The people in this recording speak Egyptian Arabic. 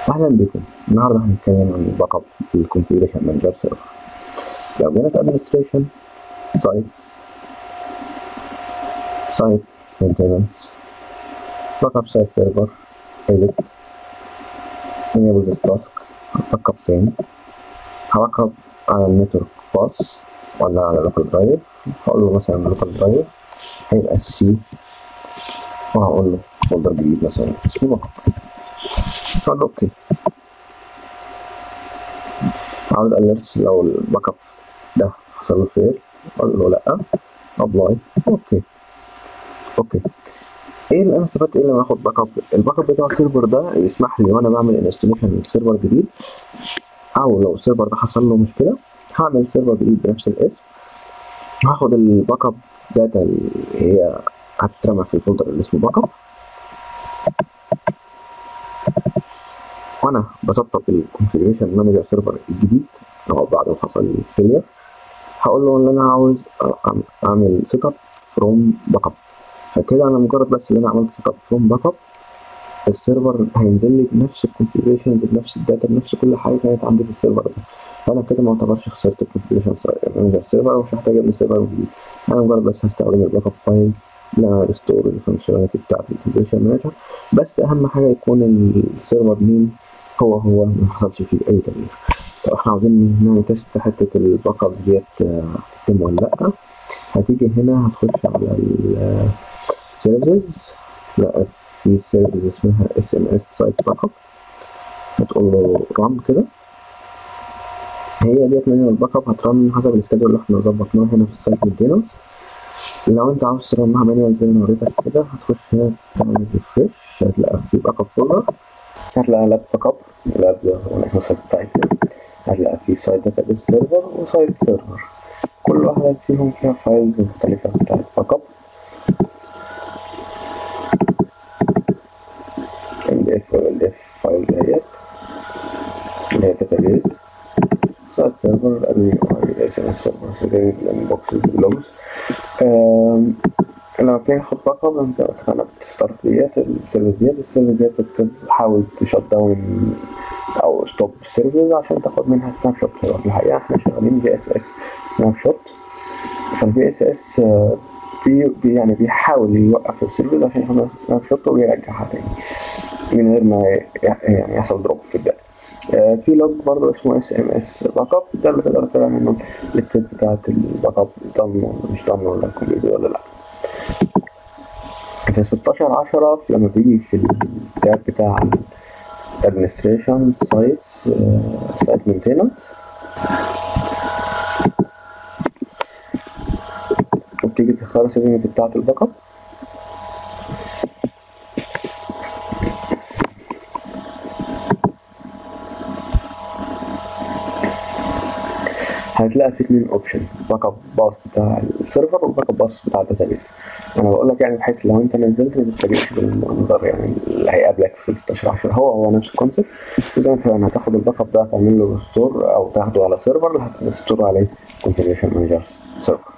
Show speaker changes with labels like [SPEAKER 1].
[SPEAKER 1] اهلا بكم النهارده هنتكلم عن الباك اب بالكونفيجريشن مانجر سيرفر لو جينا في ادمنستريشن سايتس سايت مينتيننس باك اب سايت سيرفر edit enable this task هباك اب فين هباك اب على النتورك باص ولا على لوكال درايف هقول له مثلا لوكال درايف هيبقى السي وهقول له فولدر جديد مثلا اسمه باك اب هقول له اوكي عاوز اليرتس لو الباك اب ده حصل له فيل اقول له لا ابلاي اوكي اوكي ايه اللي انا استفدت ايه لما اخد باك اب الباك اب بتاع السيرفر ده يسمح لي وانا بعمل انستليشن لسيرفر جديد او لو السيرفر ده حصل له مشكله هعمل سيرفر جديد بنفس الاسم هاخد الباك اب داتا اللي هي هتترمى في الفولدر اللي اسمه باك اب وانا بسطب الكونفيجريشن مانجر سيرفر الجديد او بعد ما حصل الفيلير هقول له ان انا عاوز اعمل سيت اب فروم باك اب فكده انا مجرد بس ان انا عملت سيت اب فروم باك اب السيرفر هينزل لي بنفس الكونفيجريشن بنفس الداتا بنفس كل حاجه كانت عندي في السيرفر ده فانا كده ما اعتبرش خسرت الكونفيجريشن مانجر سيرفر ومش هحتاج ابني سيرفر جديد انا مجرد بس هستخدم الباك اب فايلز لا ريستور الفانكشناليتي بتاعت الكونفيجريشن مانجر بس اهم حاجه يكون السيرفر نيم هو هو ما حصلش فيه اي تغيير طب احنا عاوزين نعمل تيست حته الباك ابس ديت تتم ولا لا هتيجي هنا هتخش على السيرفيسز لا في سيرفيس اسمها اس ام اس سايت باك اب هتقول له ران كده هي ديت منيو الباك اب هترن حسب السكادول اللي احنا ظبطناه هنا في السايت مينتيننس لو انت عاوز ترنها مانيوال زي ما وريتك كده هتخش هنا تعمل ريفرش هتلاقي في باك اب فولدر هتلاقي لاب باك اب لاب ده طبعا اسمه سايت تايب هتلاقي في سايت داتابيس سيرفر وسايت سيرفر كل واحدة فيهم فيها فايلز مختلفة بتاعت باك اب ال اف ال اف فايل ديت اللي هي داتابيس سايت سيرفر ادمين اس ام اس سيرفر سيرفر الانبوكسز اللوجز لما بتاخد باك اب انت بتخلق ستارت ديت السيرفيس ديت السيرفيس ديت بتحاول تشت داون او ستوب سيرفيس عشان تاخد منها سناب شوت في الحقيقه احنا شغالين في اس اس سناب شوت فالفي اس اس بي يعني بيحاول يوقف السيرفيس عشان ياخد سناب شوت ويرجعها تاني من غير ما يعني يحصل دروب في الداتا في لوج برضه اسمه اس ام اس باك اب ده اللي تقدر تتابع منه الستيت بتاعت الباك اب ضمن ولا مش ضمن ولا كومبليت ولا لا في 16 10 لما تيجي في التاب بتاع administration sites uh, site maintenance وبتيجي تختار السيتنجز بتاعت الباك اب هتلاقي في اتنين اوبشن باك اب باص بتاع السيرفر والباك اب باص بتاع الداتابيس انا بقول لك يعني بحيث لو انت نزلت ما تتفاجئش بالمنظر يعني اللي هيقابلك في 16 10 هو هو نفس الكونسيبت زي ما انت يعني هتاخد الباك اب ده هتعمل له ستور او تاخده على سيرفر هتستور عليه كونفيجريشن مانجر سيرفر